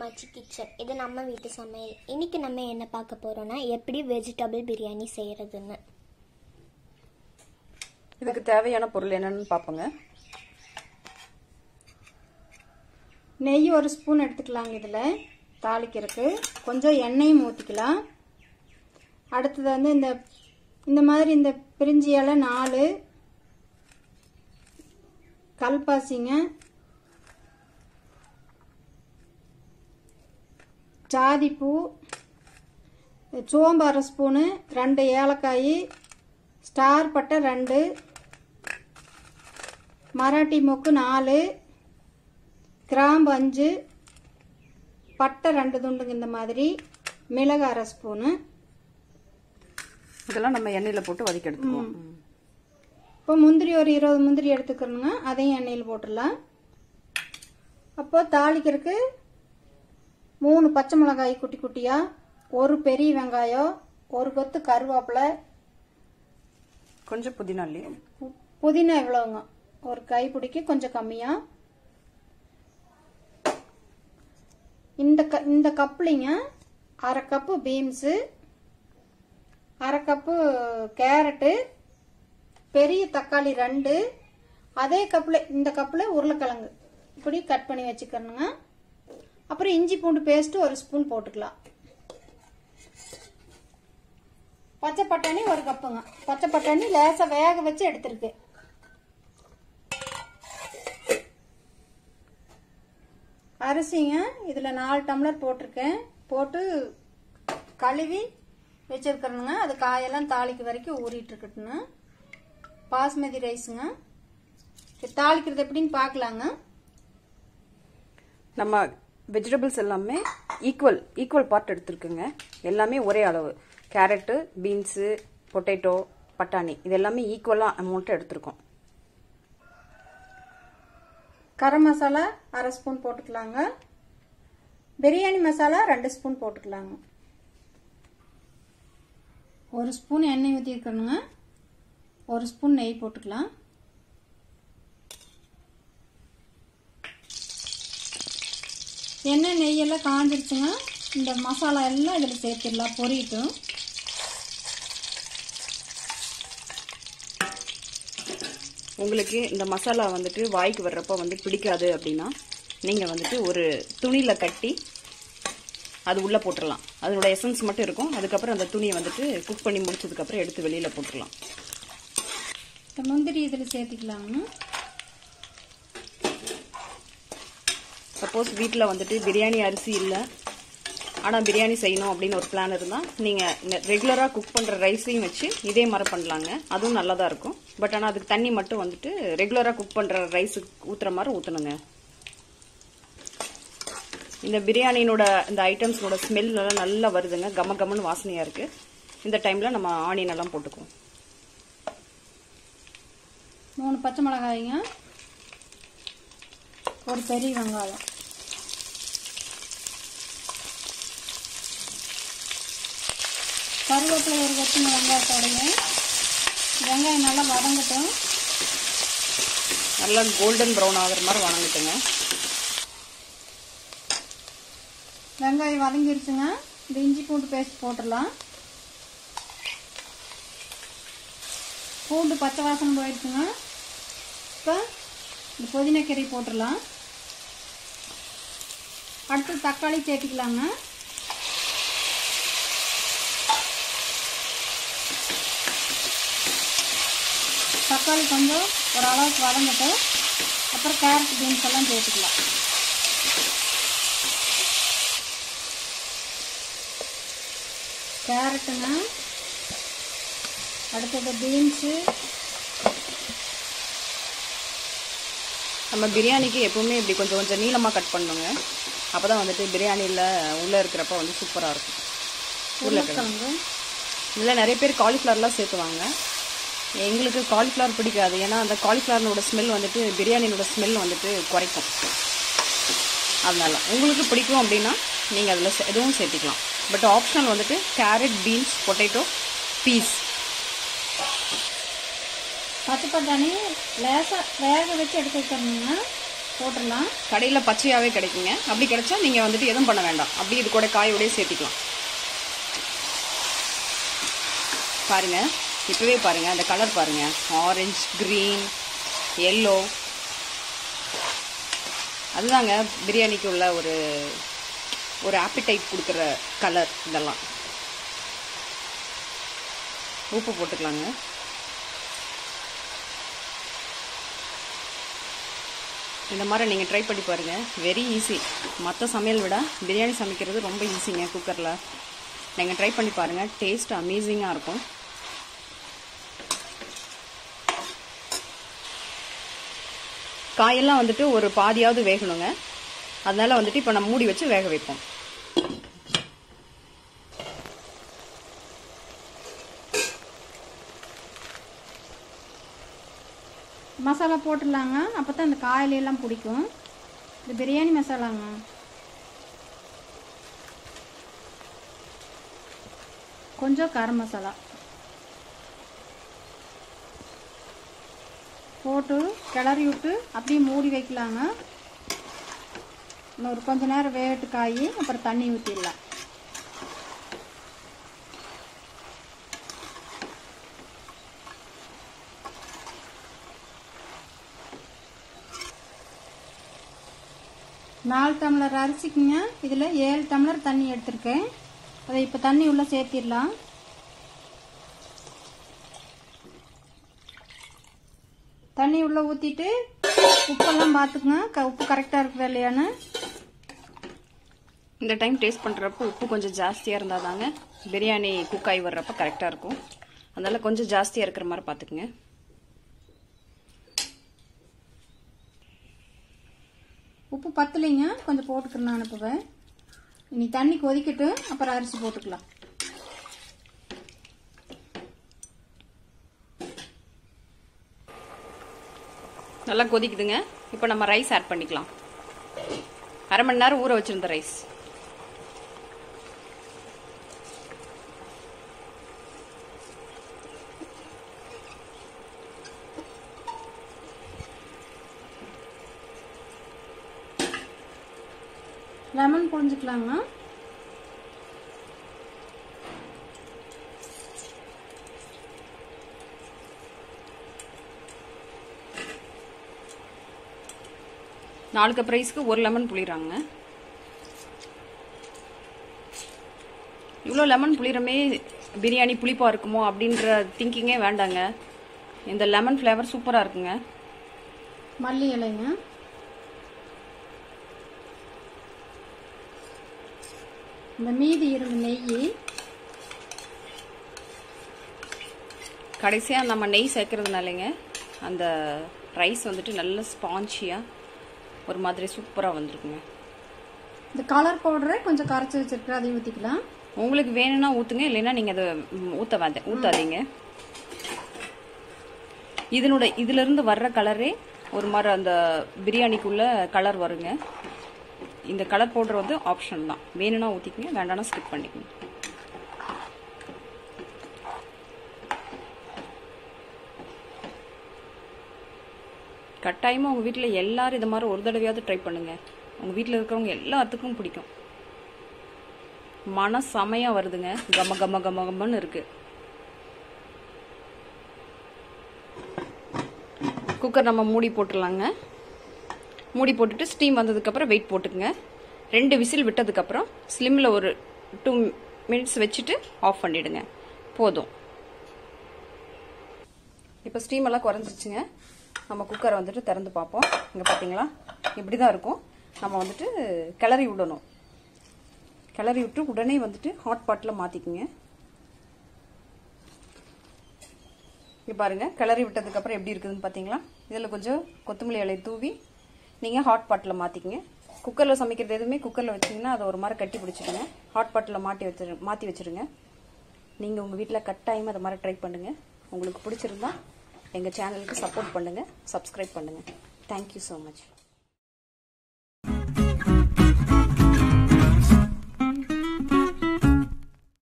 Kamakshi kitchen இது நம்ம வீட்டு சமையல் இன்னைக்கு நம்ம என்ன பார்க்க போறோம்னா எப்படி வெஜிடபிள் பிரியாணி செய்யறதுன்னு இதுக்கு தேவையான பொருள் என்னன்னு பார்ப்போங்க நெய் ஒரு ஸ்பூன் எடுத்துக்கலாங்க இதில் தாளிக்கிறதுக்கு கொஞ்சம் எண்ணெயும் ஊற்றிக்கலாம் அடுத்தது வந்து இந்த இந்த மாதிரி இந்த பிரிஞ்சி இலை நாலு கல்பாசிங்க ஜாதிப்பூ சோம்பு அரை ஸ்பூனு ரெண்டு ஏலக்காய் ஸ்டார் பட்டை ரெண்டு மராட்டி மொக்கு நாலு கிராம்பு அஞ்சு பட்டை ரெண்டு துண்டுங்க இந்த மாதிரி மிளகு அரை ஸ்பூனு இதெல்லாம் நம்ம எண்ணெயில் போட்டு வதக்கி எடுத்துக்குவோம் ம். இப்போ முந்திரி ஒரு இருபது முந்திரி எடுத்துக்கிறோங்க அதையும் எண்ணெயில் போட்டுடலாம் அப்போ தாளிக்கிறதுக்கு மூணு பச்சை மிளகாய் குட்டி குட்டியாக ஒரு பெரிய வெங்காயம் ஒரு கொத்து கருவேப்பிலை கொஞ்சம் புதினா இல்லையா பு- புதினா எவ்வளோங்க ஒரு கைப்பிடிக்கு கொஞ்சம் கம்மியாக இந்த க இந்த கப்லிங்க அரை கப்பு பீன்ஸு அரை கப்பு கேரட்டு பெரிய தக்காளி ரெண்டு அதே கப்பில் இந்த கப்பில் உருளைக்கிழங்கு இப்படி கட் பண்ணி வச்சுக்கணுங்க அப்புறம் இஞ்சி பூண்டு பேஸ்ட்டு ஒரு ஸ்பூன் போட்டுக்கலாம் பச்சை பட்டாணி ஒரு கப்புங்க பச்சை பட்டாணி லேசாக வேக வச்சு எடுத்திருக்கு அரிசிங்க இதில் நாலு டம்ளர் போட்டிருக்கேன் போட்டு கழுவி வச்சிருக்கிறேனுங்க அது காயெல்லாம் தாளிக்கு வரைக்கும் ஊறிட்டு இருக்கட்டுங்க பாஸ்மதி ரைஸுங்க சரி, தாளிக்கிறது எப்படின்னு பார்க்கலாங்க நம்ம வெஜிடபிள்ஸ் எல்லாமே ஈக்குவல் ஈக்குவல் பார்ட் எடுத்துருக்குங்க எல்லாமே ஒரே அளவு கேரட்டு பீன்ஸு பொட்டேட்டோ பட்டாணி இது எல்லாமே ஈக்குவலாக அமௌண்ட்டு எடுத்திருக்கோம் கரம் மசாலா அரை ஸ்பூன் போட்டுக்கலாங்க பிரியாணி மசாலா ரெண்டு ஸ்பூன் போட்டுக்கலாங்க ஒரு ஸ்பூன் எண்ணெய் ஊற்றிக்கணுங்க ஒரு ஸ்பூன் நெய் போட்டுக்கலாம் எண்ணெய் நெய்யெல்லாம் காஞ்சிருச்சுங்க இந்த மசாலா எல்லாம் இதில் சேர்த்துடலாம் பொரியட்டும் உங்களுக்கு இந்த மசாலா வந்துட்டு வாய்க்கு வர்றப்ப வந்து பிடிக்காது அப்படின்னா நீங்கள் வந்துட்டு ஒரு துணியில் கட்டி அது உள்ளே போட்டுடலாம் அதனோட எசன்ஸ் மட்டும் இருக்கும் அதுக்கப்புறம் அந்த துணியை வந்துட்டு குக் பண்ணி முடிச்சதுக்கப்புறம் எடுத்து வெளியில் போட்டுடலாம் இந்த முந்திரி இதில் சேர்த்துக்கலாங்க சப்போஸ் வீட்டில் வந்துட்டு பிரியாணி அரிசி இல்லை ஆனால் பிரியாணி செய்யணும் அப்படின்னு ஒரு பிளான் இருந்தால் நீங்கள் ரெகுலராக குக் பண்ணுற ரைஸையும் வச்சு இதே மாதிரி பண்ணலாங்க அதுவும் நல்லா தான் இருக்கும் பட் ஆனால் அதுக்கு தண்ணி மட்டும் வந்துட்டு ரெகுலராக குக் பண்ணுற ரைஸுக்கு ஊற்றுற மாதிரி ஊற்றணுங்க இந்த பிரியாணினோட இந்த ஐட்டம்ஸோட ஸ்மெல் எல்லாம் நல்லா வருதுங்க கம கமன்னு வாசனையாக இருக்குது இந்த டைமில் நம்ம ஆனியன் எல்லாம் போட்டுக்குவோம் மூணு பச்சை மிளகாய்ங்க ஒரு பெரிய வெங்காயம் கருவேப்பிலை ஒரு கொத்துங்க வெங்காயத்தோடையும் வெங்காயம் நல்லா வதங்கட்டும் நல்லா கோல்டன் ப்ரௌன் ஆகுற மாதிரி வணங்கிட்டுங்க வெங்காயம் வதங்கிருச்சுங்க இந்த இஞ்சி பூண்டு பேஸ்ட் போட்டுடலாம் பூண்டு பச்சை வாசனை போயிடுச்சுங்க இப்போ இந்த புதினக்கீரை போட்டுடலாம் அடுத்து தக்காளி சேர்த்துக்கலாங்க தக்காளி கொஞ்சம் ஒரு அளவுக்கு வதங்கட்டும் அப்புறம் கேரட் பீன்ஸ் எல்லாம் சேர்த்துக்கலாம் கேரட்டுங்க அடுத்தது பீன்ஸு நம்ம பிரியாணிக்கு எப்பவுமே இப்படி கொஞ்சம் கொஞ்சம் நீளமாக கட் பண்ணுங்க அப்போ தான் வந்துட்டு பிரியாணியில் உள்ளே இருக்கிறப்ப வந்து சூப்பராக இருக்கும் உருளைக்கிழங்கு இதில் நிறைய பேர் காலிஃப்ளவர்லாம் சேர்த்துவாங்க எங்களுக்கு காலிஃப்ளவர் பிடிக்காது ஏன்னா அந்த காலிஃப்ளவரோட ஸ்மெல் வந்துட்டு பிரியாணியோட ஸ்மெல் வந்துட்டு குறைக்கும் அதனால உங்களுக்கு பிடிக்கும் அப்படின்னா நீங்கள் அதில் எதுவும் சேர்த்திக்கலாம் பட் ஆப்ஷனல் வந்துட்டு கேரட் பீன்ஸ் பொட்டேட்டோ பீஸ் பச்சை பட்டாணி லேசாக வேக வச்சு எடுத்து வச்சிடணுங்க போட்டுடலாம் கடையில் பச்சையாகவே கிடைக்குங்க அப்படி கிடைச்சா நீங்கள் வந்துட்டு எதுவும் பண்ண வேண்டாம் அப்படி இது கூட காயோடய சேர்த்திக்கலாம் பாருங்க இப்பவே பாருங்க அந்த கலர் பாருங்க ஆரஞ்சு கிரீன் எல்லோ அதுதாங்க பிரியாணிக்கு உள்ள ஒரு ஒரு ஆப்பிடைட் கொடுக்குற கலர் இதெல்லாம் உப்பு போட்டுக்கலாங்க இந்த மாதிரி நீங்கள் ட்ரை பண்ணி பாருங்கள் வெரி ஈஸி மற்ற சமையல் விட பிரியாணி சமைக்கிறது ரொம்ப ஈஸிங்க குக்கரில் நீங்கள் ட்ரை பண்ணி பாருங்கள் டேஸ்ட் அமேசிங்காக இருக்கும் காயெல்லாம் வந்துட்டு ஒரு பாதியாவது வேகணுங்க அதனால வந்துட்டு இப்போ நம்ம மூடி வச்சு வேக வைப்போம் மசாலா போட்டுடலாங்க அப்போ தான் இந்த காயில எல்லாம் பிடிக்கும் இது பிரியாணி மசாலாங்க கொஞ்சம் கரம் மசாலா போட்டு கிளறி விட்டு அப்படியே மூடி வைக்கலாங்க இன்னும் ஒரு கொஞ்ச நேரம் வேகட்டு காய் அப்புறம் தண்ணி ஊற்றிடலாம் நாலு டம்ளர் அரிசிக்குங்க இதில் ஏழு டம்ளர் தண்ணி எடுத்திருக்கேன் அதை இப்போ தண்ணி உள்ளே சேர்த்திடலாம் தண்ணி உள்ளே ஊற்றிட்டு உப்பெல்லாம் பார்த்துக்குங்க க உப்பு கரெக்டாக இருக்குதா இல்லையான்னு இந்த டைம் டேஸ்ட் பண்ணுறப்போ உப்பு கொஞ்சம் ஜாஸ்தியாக இருந்தால் தாங்க பிரியாணி குக் ஆகி வர்றப்ப கரெக்டாக இருக்கும் அதனால கொஞ்சம் ஜாஸ்தியாக இருக்கிற மாதிரி பார்த்துக்குங்க உப்பு பத்தலைங்க கொஞ்சம் போட்டுக்கிறேன் நான் இப்போவே இனி தண்ணி கொதிக்கட்டு அப்புறம் அரிசி போட்டுக்கலாம் நல்லா கொதிக்குதுங்க இப்போ நம்ம ரைஸ் ஆட் பண்ணிக்கலாம் அரை மணி நேரம் ஊற வச்சிருந்த ரைஸ் லெமன் புழிஞ்சுக்கலாங்க நாலு கப் ரைஸ்க்கு ஒரு லெமன் புளிறாங்க இவ்வளோ லெமன் புளிரமே பிரியாணி புளிப்பா இருக்குமோ அப்படின்ற திங்கிங்கே வேண்டாங்க இந்த லெமன் ஃப்ளேவர் சூப்பராக இருக்குங்க மல்லி இலைங்க இந்த மீதி இருந்த நெய் கடைசியாக நம்ம நெய் சேர்க்கறதுனாலங்க அந்த ரைஸ் வந்துட்டு நல்ல ஸ்பான்ச்சியாக ஒரு மாதிரி சூப்பராக வந்திருக்குங்க இந்த கலர் பவுடரை கொஞ்சம் கரைச்சி வச்சிருக்கிறேன் அதையும் ஊற்றிக்கலாம் உங்களுக்கு வேணும்னா ஊற்றுங்க இல்லைன்னா நீங்கள் அதை ம், ஊத்த வேண்டாம் ஊற்றாதீங்க இதனோட இதிலிருந்து வர்ற கலரே ஒரு மாதிரி அந்த பிரியாணிக்குள்ள கலர் வருங்க இந்த கலர் பவுடர் வந்து ஆப்ஷன் தான் வேணும்னா ஊற்றிக்கங்க வேண்டாம்னா ஸ்கிப் பண்ணிக்கங்க கட்டாயமாக உங்கள் வீட்டில் எல்லாரும் இது மாதிரி ஒரு தடவையாவது ட்ரை பண்ணுங்க உங்கள் வீட்டில் இருக்கிறவங்க எல்லாத்துக்கும் பிடிக்கும் மன செமையா வருதுங்க கம கம கம கமன்னு இருக்கு குக்கர் நம்ம மூடி போட்டுடலாங்க மூடி போட்டுட்டு ஸ்டீம் வந்ததுக்கப்புறம் வெயிட் போட்டுக்குங்க ரெண்டு விசில் விட்டதுக்கப்புறம் ஸ்லிம்மில் ஒரு டூ மினிட்ஸ் வச்சுட்டு ஆஃப் பண்ணிடுங்க போதும் இப்போ ஸ்டீம் எல்லாம் குறைஞ்சிச்சுங்க நம்ம குக்கரை வந்துட்டு திறந்து பார்ப்போம் இங்கே பார்த்தீங்களா இப்படி தான் இருக்கும் நம்ம வந்துட்டு கிளறி விடணும் கிளறி விட்டு உடனே வந்துட்டு ஹாட் பாட்டில் மாற்றிக்குங்க இங்கே பாருங்க கிளறி விட்டதுக்கப்புறம் எப்படி இருக்குதுன்னு பார்த்தீங்களா இதில் கொஞ்சம் கொத்தமல்லி இலை தூவி நீங்கள் ஹாட் பாட்டில் மாற்றிக்குங்க குக்கரில் சமைக்கிறது எதுவுமே குக்கரில் வச்சிங்கன்னா அதை ஒரு மாதிரி கட்டி பிடிச்சிடுங்க ஹாட் பாட்டில் மாட்டி வச்சிரு மாற்றி வச்சிருங்க நீங்கள் உங்கள் வீட்டில் கட்டாயமாக அதை மாதிரி ட்ரை பண்ணுங்கள் உங்களுக்கு பிடிச்சிருந்தா எங்கள் சேனலுக்கு சப்போர்ட் பண்ணுங்கள் சப்ஸ்கிரைப் பண்ணுங்கள் தேங்க்யூ ஸோ மச்